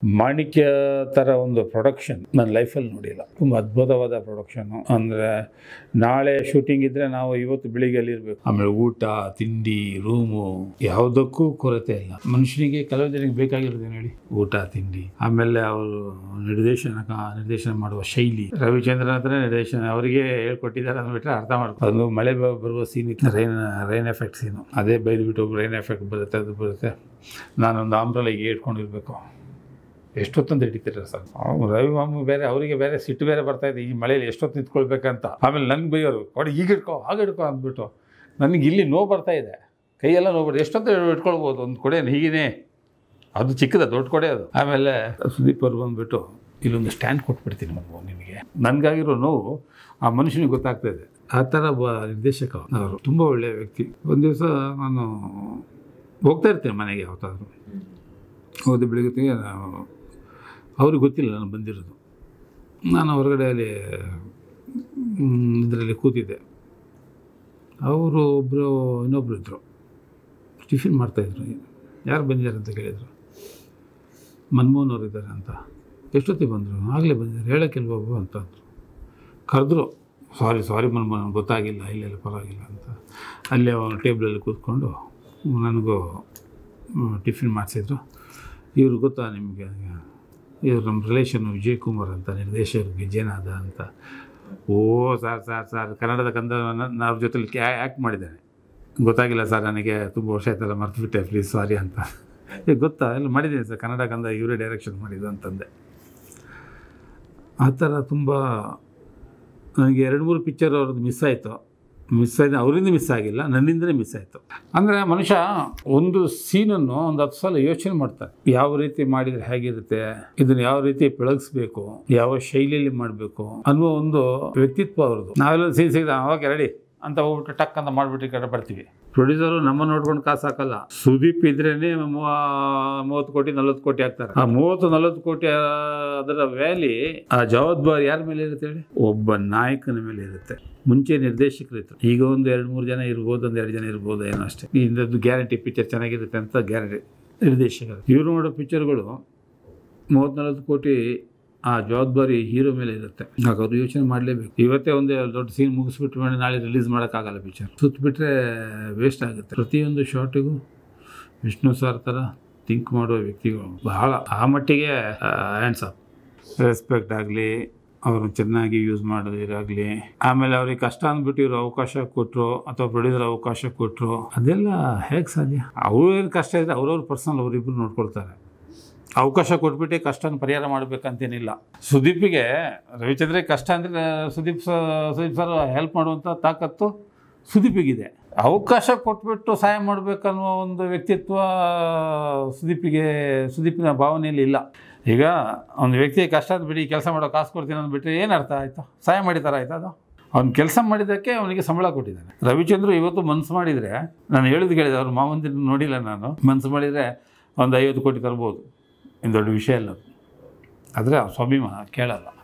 ಮಾಣಿಕ್ಯ ಥರ ಒಂದು ಪ್ರೊಡಕ್ಷನ್ ನನ್ನ ಲೈಫಲ್ಲಿ ನೋಡಿಲ್ಲ ತುಂಬ ಅದ್ಭುತವಾದ ಪ್ರೊಡಕ್ಷನು ಅಂದರೆ ನಾಳೆ ಶೂಟಿಂಗ್ ಇದ್ದರೆ ನಾವು ಇವತ್ತು ಬೆಳಿಗ್ಗೆ ಅಲ್ಲಿರ್ಬೇಕು ಆಮೇಲೆ ಊಟ ತಿಂಡಿ ರೂಮು ಯಾವುದಕ್ಕೂ ಕೊರತೆ ಇಲ್ಲ ಮನುಷ್ಯನಿಗೆ ಕೆಲವು ಜನಕ್ಕೆ ಬೇಕಾಗಿರೋದೇನು ಹೇಳಿ ಊಟ ತಿಂಡಿ ಆಮೇಲೆ ಅವರು ನಿರ್ದೇಶನ ನಿರ್ದೇಶನ ಮಾಡುವ ಶೈಲಿ ರವಿಚಂದ್ರನ್ ಹತ್ರ ನಿರ್ದೇಶನ ಅವರಿಗೆ ಹೇಳ್ಕೊಟ್ಟಿದ್ದಾರೆ ಅಂದ್ಬಿಟ್ರೆ ಅರ್ಥ ಮಾಡ್ಕೊ ಅದು ಮಳೆ ಬ- ಬರುವ ಸೀನ್ ಇತ್ತು ರೈನ್ ರೈನ್ ಎಫೆಕ್ಟ್ ಸೀನು ಅದೇ ಬೈದ್ಬಿಟ್ಟು ರೈನ್ ಎಫೆಕ್ಟ್ ಬರುತ್ತೆ ಅದು ಬರುತ್ತೆ ನಾನೊಂದು ಆಂಬ್ರಲಿಗೆ ಇಟ್ಕೊಂಡಿರ್ಬೇಕು ಎಷ್ಟೊತ್ತಂತ ಹಿಡಿತೀರ ಸರ್ ಅವ್ರು ರವಿ ಮಾಮು ಬೇರೆ ಅವರಿಗೆ ಬೇರೆ ಸಿಟ್ಟು ಬೇರೆ ಬರ್ತಾ ಇದೆ ಈ ಮಳೇಲಿ ಎಷ್ಟೊತ್ತು ನಿಂತ್ಕೊಳ್ಬೇಕಂತ ಆಮೇಲೆ ನನಗೆ ಬೈಯೋರು ಕೊಡಿ ಈಗ ಹಿಡ್ಕೊ ಆಗ ಹಿಡ್ಕೊ ಅಂದ್ಬಿಟ್ಟು ನನಗೆ ಇಲ್ಲಿ ನೋವು ಬರ್ತಾ ಇದೆ ಕೈಯೆಲ್ಲ ನೋವು ಬರ್ತದೆ ಎಷ್ಟೊತ್ತು ಇಟ್ಕೊಳ್ಬೋದು ಒಂದು ಕೊಡೆ ಹೀಗೇ ಅದು ಚಿಕ್ಕದ ದೊಡ್ಡ ಕೊಡೆ ಅದು ಆಮೇಲೆ ಸುದೀಪ್ ಅವ್ರು ಬಂದುಬಿಟ್ಟು ಇಲ್ಲೊಂದು ಸ್ಟ್ಯಾಂಡ್ ಕೊಟ್ಬಿಡ್ತೀನಿ ಮಗು ನಿನಗೆ ನನಗಾಗಿರೋ ನೋವು ಆ ಮನುಷ್ಯನಿಗೆ ಗೊತ್ತಾಗ್ತಾ ಇದೆ ಆ ಥರ ಒಬ್ಬ ನಿರ್ದೇಶಕ ಅವರು ತುಂಬ ಒಳ್ಳೆಯ ವ್ಯಕ್ತಿ ಒಂದು ದಿವಸ ನಾನು ಹೋಗ್ತಾ ಇರ್ತೀನಿ ಮನೆಗೆ ಯಾವತ್ತಾದರೂ ಹೋದ ಬೆಳಿಗ್ಗೆ ನಾವು ಅವ್ರಿಗೆ ಗೊತ್ತಿಲ್ಲ ನಾನು ಬಂದಿರೋದು ನಾನು ಹೊರಗಡೆ ಅಲ್ಲಿ ಇದರಲ್ಲಿ ಕೂತಿದ್ದೆ ಅವರು ಒಬ್ಬರು ಇನ್ನೊಬ್ಬರು ಇದ್ದರು ಟಿಫಿನ್ ಮಾಡ್ತಾಯಿದ್ರು ಯಾರು ಬಂದಿದ್ದಾರೆ ಅಂತ ಕೇಳಿದರು ಮನ್ಮೋಹನ್ ಅವರು ಇದ್ದಾರೆ ಅಂತ ಎಷ್ಟೊತ್ತಿಗೆ ಬಂದರು ಆಗಲೇ ಬಂದಿದ್ದಾರೆ ಹೇಳೋಕ್ಕಿಲ್ವ ಬಾಬು ಅಂತ ಅಂದರು ಕರೆದ್ರು ಸಾರಿ ಸಾರಿ ಮನ್ಮೋಹನ್ ಗೊತ್ತಾಗಿಲ್ಲ ಇಲ್ಲೆಲ್ಲ ಪರವಾಗಿಲ್ಲ ಅಂತ ಅಲ್ಲೇ ಅವನು ಟೇಬಲಲ್ಲಿ ಕೂತ್ಕೊಂಡು ನನಗೂ ಮ್, ಟಿಫಿನ್ ಮಾಡಿಸಿದ್ರು ಇವ್ರು ಗೊತ್ತಾ ನಿಮಗೆ ಇವ್ರು ನಮ್ಮ ರಿಲೇಷನ್ ವಿಜಯ್ ಕುಮಾರ್ ಅಂತ ನಿರ್ದೇಶಕರು ವಿಜಯನಾಥ ಅಂತ ಓ ಸರ್ ಸರ್ ಸರ್ ಕನ್ನಡದ ಕಂದ ನಾನು ಅವ್ರ ಜೊತೆಲಿ ಆ್ಯಕ್ಟ್ ಮಾಡಿದ್ದೇನೆ ಗೊತ್ತಾಗಿಲ್ಲ ಸರ್ ನನಗೆ ತುಂಬ ವರ್ಷ ಆಯ್ತಲ್ಲ ಮರ್ತುಬಿಟ್ಟೆ ಪ್ಲೀಸ್ ಸಾರಿ ಅಂತ ಏ ಗೊತ್ತಾ ಎಲ್ಲ ಮಾಡಿದ್ದೀನಿ ಸರ್ ಕನ್ನಡ ಕಂದ ಇವರೇ ಡೈರೆಕ್ಷನ್ ಮಾಡಿದ್ದು ಅಂತಂದೆ ಆ ಥರ ತುಂಬ ನನಗೆ ಎರಡು ಮೂರು ಪಿಕ್ಚರ್ ಅವ್ರದ್ದು ಮಿಸ್ ಆಯಿತು ಮಿಸ್ ಆಯ್ತು ಅವರಿಂದ ಮಿಸ್ ಆಗಿಲ್ಲ ನನ್ನಿಂದಲೇ ಮಿಸ್ ಆಯಿತು ಅಂದರೆ ಮನುಷ್ಯ ಒಂದು ಸೀನನ್ನು ಒಂದು ಹತ್ತು ಸಲ ಯೋಚನೆ ಮಾಡ್ತಾರೆ ಯಾವ ರೀತಿ ಮಾಡಿದರೆ ಹೇಗಿರುತ್ತೆ ಇದನ್ನು ಯಾವ ರೀತಿ ಬೆಳಗಿಸ್ಬೇಕು ಯಾವ ಶೈಲಿಯಲ್ಲಿ ಮಾಡಬೇಕು ಅನ್ನುವ ಒಂದು ವ್ಯಕ್ತಿತ್ವ ಅವ್ರದ್ದು ನಾವೆಲ್ಲ ಸೀನ್ ಸಿಗ್ದ ಓಕೆ ರೆಡಿ ಅಂತ ಹೋಗ್ಬಿಟ್ಟು ಟಕ್ ಅಂತ ಮಾಡಿಬಿಟ್ಟು ಈ ಕಡೆ ಬರ್ತೀವಿ ಪ್ರೊಡ್ಯೂಸರು ನಮ್ಮ ನೋಡ್ಕೊಂಡು ಕಾಸು ಹಾಕಲ್ಲ ಸುದೀಪ್ ಇದ್ರೇನೆ ಮೂವ- ಮೂವತ್ತು ಕೋಟಿ ನಲ್ವತ್ತು ಕೋಟಿ ಹಾಕ್ತಾರೆ ಆ ಮೂವತ್ತು ನಲ್ವತ್ತು ಕೋಟಿ ಆ, ಅದರ ವ್ಯಾಲಿ ಆ ಜವಾಬ್ದಾರಿ ಯಾರ ಮೇಲೆ ಇರುತ್ತೆ ಹೇಳಿ ಒಬ್ಬ ನಾಯಕನ ಮೇಲೆ ಇರುತ್ತೆ ಮುಂಚೆ ನಿರ್ದೇಶಕರಿತ್ತು ಈಗ ಒಂದು ಎರಡು ಮೂರು ಜನ ಇರ್ಬೋದು ಒಂದು ಎರಡು ಜನ ಇರ್ಬೋದು ಏನೋ ಅಷ್ಟೇ ಇಂಥದ್ದು ಗ್ಯಾರಂಟಿ ಪಿಕ್ಚರ್ ಚೆನ್ನಾಗಿರುತ್ತೆ ಅಂತ ಗ್ಯಾರಂಟಿ ನಿರ್ದೇಶಕರು ಇವರು ಮಾಡೋ ಪಿಕ್ಚರ್ಗಳು ಮೂವತ್ತು ನಲ್ವತ್ತು ಕೋಟಿ ಆ ಜವಾಬ್ದಾರಿ ಹೀರೋ ಮೇಲೆ ಇರುತ್ತೆ ಆಗ ಅವರು ಯೋಚನೆ ಮಾಡಲೇಬೇಕು ಇವತ್ತೇ ಒಂದು ದೊಡ್ಡ ಸೀನ್ ಮುಗಿಸ್ಬಿಟ್ಟು ಮೇಲೆ ನಾಳೆ ರಿಲೀಸ್ ಮಾಡೋಕ್ಕಾಗಲ್ಲ ಪಿಕ್ಚರ್ ಸುತ್ತಬಿಟ್ರೆ ವೇಸ್ಟ್ ಆಗುತ್ತೆ ಪ್ರತಿಯೊಂದು ಶಾರ್ಟಿಗೂ ವಿಷ್ಣು ಸರ್ ಥರ ಥಿಂಕ್ ಮಾಡುವ ವ್ಯಕ್ತಿಗಳು ಬಹಳ ಆ ಮಟ್ಟಿಗೆ ಹ್ಯಾಂಡ್ಸ್ ಅಪ್ ರೆಸ್ಪೆಕ್ಟ್ ಆಗಲಿ ಅವರು ಚೆನ್ನಾಗಿ ಯೂಸ್ ಮಾಡೋದಿರಾಗಲಿ ಆಮೇಲೆ ಅವ್ರಿಗೆ ಕಷ್ಟ ಅಂದ್ಬಿಟ್ಟು ಇವರು ಅವಕಾಶ ಕೊಟ್ಟರು ಅಥವಾ ಪ್ರೊಡ್ಯೂಸರ್ ಅವಕಾಶ ಕೊಟ್ಟರು ಅದೆಲ್ಲ ಹೇಗೆ ಸಾಧ್ಯ ಅವ್ರೇನು ಕಷ್ಟ ಇದ್ರೆ ಅವ್ರವ್ರ ಪರ್ಸನಲ್ ಅವರಿಬ್ಬರು ನೋಡ್ಕೊಳ್ತಾರೆ ಅವಕಾಶ ಕೊಟ್ಬಿಟ್ಟು ಕಷ್ಟನ ಪರಿಹಾರ ಮಾಡಬೇಕಂತೇನಿಲ್ಲ ಸುದೀಪಿಗೆ ರವಿಚಂದ್ರಿಗೆ ಕಷ್ಟ ಅಂದರೆ ಸುದೀಪ್ ಸ ಸುದೀಪ್ ಸರ್ ಹೆಲ್ಪ್ ಮಾಡುವಂಥ ತಾಕತ್ತು ಸುದೀಪಿಗಿದೆ ಅವಕಾಶ ಕೊಟ್ಬಿಟ್ಟು ಸಹಾಯ ಮಾಡಬೇಕನ್ನುವ ಒಂದು ವ್ಯಕ್ತಿತ್ವ ಸುದೀಪಿಗೆ ಸುದೀಪಿನ ಭಾವನೆಯಲ್ಲಿ ಇಲ್ಲ ಈಗ ಒಂದು ವ್ಯಕ್ತಿ ಕಷ್ಟ ಅಂತ ಬಿಡಿ ಕೆಲಸ ಮಾಡೋ ಕಾಸು ಕೊಡ್ತೀನಿ ಅಂದ್ಬಿಟ್ರೆ ಏನು ಅರ್ಥ ಆಯಿತು ಸಹಾಯ ಮಾಡಿದಾರ ಆಯ್ತಾ ಅದು ಅವ್ನು ಕೆಲಸ ಮಾಡಿದ್ದಕ್ಕೆ ಅವನಿಗೆ ಸಂಬಳ ಕೊಟ್ಟಿದ್ದಾನೆ ರವಿಚಂದ್ರ ಇವತ್ತು ಮನಸ್ಸು ಮಾಡಿದರೆ ನಾನು ಹೇಳಿದ್ದು ಕೇಳಿದೆ ಅವ್ರ ಮಾವಂದಿನ ನೋಡಿಲ್ಲ ನಾನು ಮನಸ್ಸು ಮಾಡಿದರೆ ಒಂದು ಐವತ್ತು ಕೋಟಿ ತರ್ಬೋದು ಏನು ದೊಡ್ಡ ವಿಷಯ ಅಲ್ಲ ಅದು ಆದರೆ ಸ್ವಾಭಿಮಾನ ಕೇಳಲ್ಲ